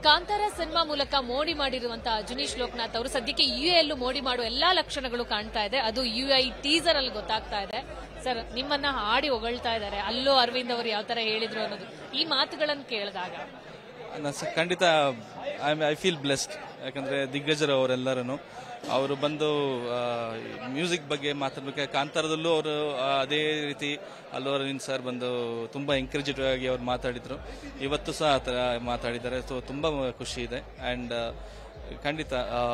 Kantara cinema ಮೂಲಕ ಮೋಡಿ ಮಾಡಿರುವಂತಹ ಅಜನೀಶ್ ಲೋಕನಾಥ್ ಅವರು ಸದ್ಯಕ್ಕೆ ಯು ಎಲ್ಲೂ ಮೋಡಿ ಮಾಡುವ ಎಲ್ಲಾ ಲಕ್ಷಣಗಳು ಕಾಣ್ತಾ ಇದೆ ಅದು ಯು ಐ ಟೀಸರ್ ಅಲ್ಲಿ ಗೊತ್ತಾಗ್ತಾ ಇದೆ ಸರ್ ನಿಮ್ಮನ್ನ ಹಾಡಿ ಹೊಗಳ್ತಾ ಇದ್ದಾರೆ ಅಲ್ಲೂ ಅರವಿಂದ್ ಅವರು ಯಾವ ತರ ಹೇಳಿದ್ರು ಅನ್ನೋದು ಈ ಮಾತುಗಳನ್ನು ಕೇಳಿದಾಗ ನಾನು ಸ- ಖಂಡಿತ ಐ ಐ ಫೀಲ್ ಬ್ಲೆಸ್ಡ್ ಯಾಕಂದ್ರೆ ದಿಗ್ಗಜರು ಅವರೆಲ್ಲರೂ ಅವರು ಬಂದು ಮ್ಯೂಸಿಕ್ ಬಗ್ಗೆ ಮಾತಾಡ್ಬೇಕು ಕಾಂತಾರದಲ್ಲೂ ಅವರು ಅದೇ ರೀತಿ ಅಲ್ಲು ಅರವಿಂದ್ ಸರ್ ಬಂದು ತುಂಬಾ ಎಂಕರೇಜಿಟಿವ್ ಆಗಿ ಅವ್ರು ಮಾತಾಡಿದ್ರು ಇವತ್ತು ಸಹ ಆ ಥರ ಮಾತಾಡಿದ್ದಾರೆ ಸೊ ತುಂಬಾ ಖುಷಿ ಇದೆ ಅಂಡ್ ಖಂಡಿತ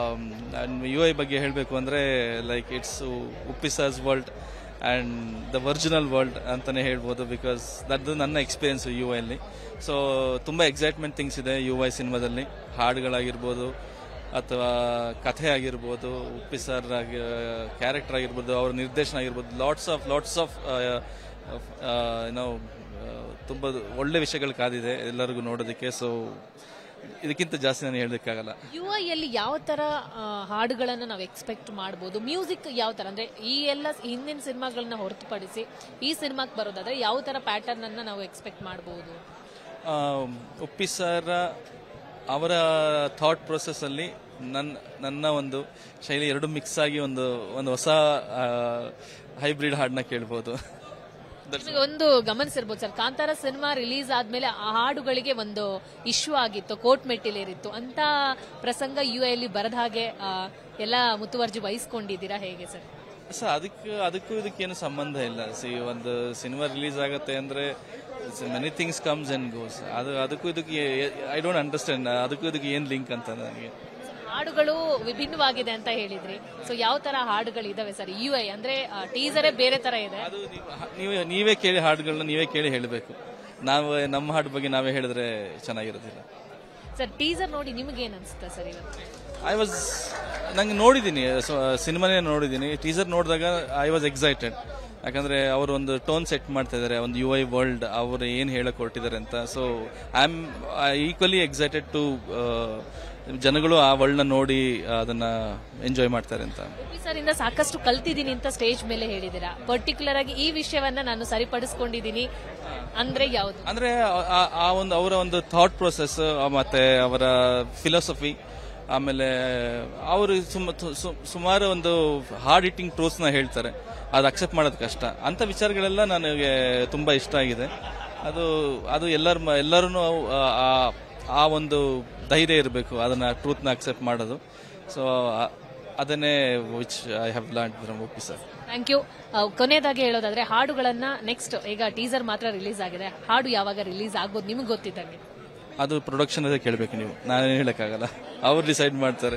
ಯು ಐ ಬಗ್ಗೆ ಹೇಳಬೇಕು ಅಂದ್ರೆ like it's Uppi's world and the original world ಅಂತಾನೆ ಹೇಳ್ಬೋದು ಬಿಕಾಸ್ ಅದು ನನ್ನ ಎಕ್ಸ್ಪೀರಿಯನ್ಸ್ ಯು ಅಲ್ಲಿ ಸೊ ತುಂಬಾ ಎಕ್ಸೈಟ್ಮೆಂಟ್ ಥಿಂಗ್ಸ್ ಇದೆ ಯು ಐ ಸಿನಿಮಾದಲ್ಲಿ ಹಾಡುಗಳಾಗಿರ್ಬೋದು ಅಥವಾ ಕಥೆ ಆಗಿರ್ಬೋದು ಉಪ್ಪಿ ಸರ್ ಕ್ಯಾರೆಕ್ಟರ್ ಆಗಿರ್ಬೋದು ಅವ್ರ ನಿರ್ದೇಶನ ಆಗಿರ್ಬೋದು ಲಾಟ್ಸ್ ಆಫ್ ಲಾಟ್ಸ್ ಆಫ್ ಏನೋ ತುಂಬ ಒಳ್ಳೆ ವಿಷಯಗಳು ಕಾದಿದೆ ಎಲ್ಲರಿಗೂ ನೋಡೋದಕ್ಕೆ ಸೊ ಇದಕ್ಕಿಂತ ಜಾಸ್ತಿ ನಾನು ಹೇಳೋದಕ್ಕಾಗಲ್ಲ ಯು ಐ ಅಲ್ಲಿ ಯಾವ ತರ ಆ, ಹಾಡುಗಳನ್ನ ನಾವು ಎಕ್ಸ್ಪೆಕ್ಟ್ ಮಾಡಬಹುದು ಮ್ಯೂಸಿಕ್ ಯಾವ ತರ ಅಂದ್ರೆ ಈ ಎಲ್ಲ ಹಿಂದಿನ ಸಿನಿಮಾಗಳನ್ನ ಹೊರತುಪಡಿಸಿ ಈ ಸಿನಿಮಾಕ್ಕೆ ಬರೋದಾದ್ರೆ ಯಾವ ತರ ಪ್ಯಾಟರ್ನ್ ಅನ್ನ ನಾವು ಎಕ್ಸ್ಪೆಕ್ಟ್ ಮಾಡಬಹುದು ಆ, ಉಪ್ಪಿ ಸರ್ ಅವರ ಥಾಟ್ ಪ್ರೊಸೆಸ್ ಅಲ್ಲಿ ನನ್ನ ನನ್ನ ಒಂದು ಶೈಲಿ ಎರಡು ಮಿಕ್ಸ್ ಆಗಿ ಒಂದು ಒಂದು ಹೊಸ ಹೈಬ್ರಿಡ್ ಹಾಡನ್ನ ಕೇಳ್ಬೋದು ನಿಮಗೆ ಒಂದು ಗಮನಿಸಿರ್ಬೋದು ಸರ್ ಕಾಂತಾರ ಸಿನಿಮಾ ರಿಲೀಸ್ ಆದ್ಮೇಲೆ ಆ ಹಾಡುಗಳಿಗೆ ಒಂದು ಇಶ್ಯೂ ಆಗಿತ್ತು ಕೋರ್ಟ್ ಮೆಟ್ಟಿಲೇರಿತ್ತು ಅಂತ ಪ್ರಸಂಗ ಯು ಅಲ್ಲಿ ಬರದ ಹಾಗೆ ಆ, ಎಲ್ಲ ಮುತುವರ್ಜಿ ವಹಿಸ್ಕೊಂಡಿದ್ದೀರಾ ಹೇಗೆ ಸರ್ ಸರ್ ಅದಕ್ಕೆ ಅದಕ್ಕೂ ಇದಕ್ಕೇನು ಸಂಬಂಧ ಇಲ್ಲ ಸಿ ಒಂದು ಸಿನಿಮಾ ರಿಲೀಸ್ ಆಗುತ್ತೆ ಅಂದ್ರೆ many things comes and goes ಅದು ಅದಕ್ಕೂ ಇದಕ್ಕೆ ಐ ಡೋಂಟ್ ಅಂಡರ್ಸ್ಟ್ಯಾಂಡ್ ಅದಕ್ಕೂ ಇದಕ್ಕೆ ಏನು ಲಿಂಕ್ ಅಂತ ನನಗೆ ಹಾಡುಗಳು ವಿಭಿನ್ನವಾಗಿದೆ ಅಂತ ಹೇಳಿದ್ರಿ ಸೊ ಯಾವ ತರ ಹಾಡುಗಳು ಇದಾವೆ ಸರ್ ಯು ಐ ಅಂದ್ರೆ ಟೀಸರೇ ಬೇರೆ ತರ ಇದೆ ಅದು ನೀವು ನೀವೇ ನೀವೇ ಕೇಳಿ ಹಾಡುಗಳನ್ನ ನೀವೇ ಕೇಳಿ ಹೇಳಬೇಕು ನಾವು ನಮ್ಮ ಹಾಡು ಬಗ್ಗೆ ನಾವೇ ಹೇಳಿದ್ರೆ ಚೆನ್ನಾಗಿರೋದಿಲ್ಲ ಸರ್ ಟೀಸರ್ ನೋಡಿ ನಿಮ್ಗೆ ಏನ್ ಅನ್ಸುತ್ತೆ ಸರ್ ಇವತ್ತು ಐ ವಾಸ್ ನಂಗೆ ನೋಡಿದ್ದೀನಿ ಸಿನಿಮಾನೇ ನೋಡಿದ್ದೀನಿ ಟೀಸರ್ ನೋಡಿದಾಗ ಐ ವಾಸ್ ಎಕ್ಸೈಟೆಡ್ ಯಾಕಂದ್ರೆ ಅವರು ಒಂದು ಟೋನ್ ಸೆಟ್ ಮಾಡ್ತಾ ಇದ್ದಾರೆ ಒಂದು ಯು ಐ ವರ್ಲ್ಡ್ ಅವರು ಏನು ಹೇಳಕ್ ಹೊರಟಿದ್ದಾರೆ ಅಂತ so I am equally excited to ಜನಗಳು ಆ ವರ್ಲ್ಡ್ನ ನೋಡಿ ಅದನ್ನ ಎಂಜಾಯ್ ಮಾಡ್ತಾರೆ ಅಂತ ಸರ್ ಇಂದ ಸಾಕಷ್ಟು ಕಲ್ತಿದ್ದೀನಿ ಅಂತ ಸ್ಟೇಜ್ ಮೇಲೆ ಹೇಳಿದ್ದೀರಾ ಪರ್ಟಿಕ್ಯುಲರ್ ಆಗಿ ಈ ವಿಷಯವನ್ನ ನಾನು ಸರಿಪಡಿಸ್ಕೊಂಡಿದ್ದೀನಿ ಅಂದ್ರೆ ಯಾವುದು ಅಂದ್ರೆ ಆ- ಆ ಒಂದು ಅವರ ಒಂದು ಥಾಟ್ ಪ್ರೊಸೆಸ್ ಮತ್ತೆ ಅವರ ಫಿಲಾಸಫಿ ಆಮೇಲೆ ಅವರು ಸುಮಾರು ಒಂದು ಹಾರ್ಡ್ ಹಿಟ್ಟಿಂಗ್ ಟ್ರೂತ್ಸ್ ನ ಹೇಳ್ತಾರೆ ಅದು ಅಕ್ಸೆಪ್ಟ್ ಮಾಡೋದು ಕಷ್ಟ ಅಂತ ವಿಚಾರಗಳೆಲ್ಲ ನನಗೆ ತುಂಬಾ ಇಷ್ಟ ಆಗಿದೆ ಅದು ಅದು ಎಲ್ಲರ ಎಲ್ಲರೂ ಆ ಒಂದು ಧೈರ್ಯ ಇರಬೇಕು ಅದನ್ನ ಟ್ರೂತ್ ನ ಅಕ್ಸೆಪ್ಟ್ ಮಾಡೋದು ಸೊ ಅದನ್ನೇ which I have learn from Uppi sir thank you ಕೊನೆಯದಾಗಿ ಹೇಳೋದಾದ್ರೆ ಹಾಡುಗಳನ್ನ ನೆಕ್ಸ್ಟ್ ಈಗ ಟೀಸರ್ ಮಾತ್ರ ರಿಲೀಸ್ ಆಗಿದೆ ಹಾಡು ಯಾವಾಗ ರಿಲೀಸ್ ಆಗ್ಬೋದು ನಿಮ್ಗೆ ಗೊತ್ತಿದ್ದಂಗೆ ಅದು ಪ್ರೊಡಕ್ಷನ್ ಅದೇ ಕೇಳಬೇಕು ನೀವು ನಾನೇನು ಹೇಳಕ್ಕಾಗಲ್ಲ ಅವ್ರು ಡಿಸೈಡ್ ಮಾಡ್ತಾರೆ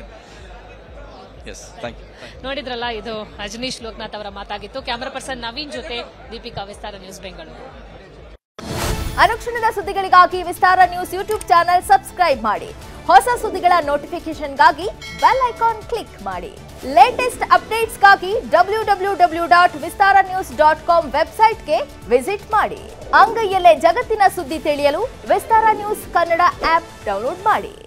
ಎಸ್ ಥ್ಯಾಂಕ್ ಯು ನೋಡಿದ್ರಲ್ಲ ಇದು ರಜನೀಶ್ ಲೋಕನಾಥ್ ಅವರ ಮಾತಾಗಿತ್ತು ಕ್ಯಾಮರಾ ಪರ್ಸನ್ ನವೀನ್ ಜೊತೆ ದೀಪಿಕಾ ವಿಸ್ತಾರ ನ್ಯೂಸ್ ಬೆಂಗಳೂರು ಅನುಕ್ಷಣದ ಸುದ್ದಿಗಳಿಗಾಗಿ Vistara news YouTube channel subscribe ಮಾಡಿ ಹೊಸ ಸುದ್ದಿಗಳ ನೋಟಿಫಿಕೇಶನ್ಗಾಗಿ ಬೆಲ್ ಐಕಾನ್ ಕ್ಲಿಕ್ ಮಾಡಿ ಲೇಟೆಸ್ಟ್ ಅಪ್ಡೇಟ್ಸ್ಗಾಗಿ W W W dot Vistara news dot com ವೆಬ್ಸೈಟ್ಗೆ ವಿಸಿಟ್ ಮಾಡಿ ಅಂಗೈಯಲ್ಲೇ ಜಗತ್ತಿನ ಸುದ್ದಿ ತಿಳಿಯಲು Vistara news Kannada app download ಮಾಡಿ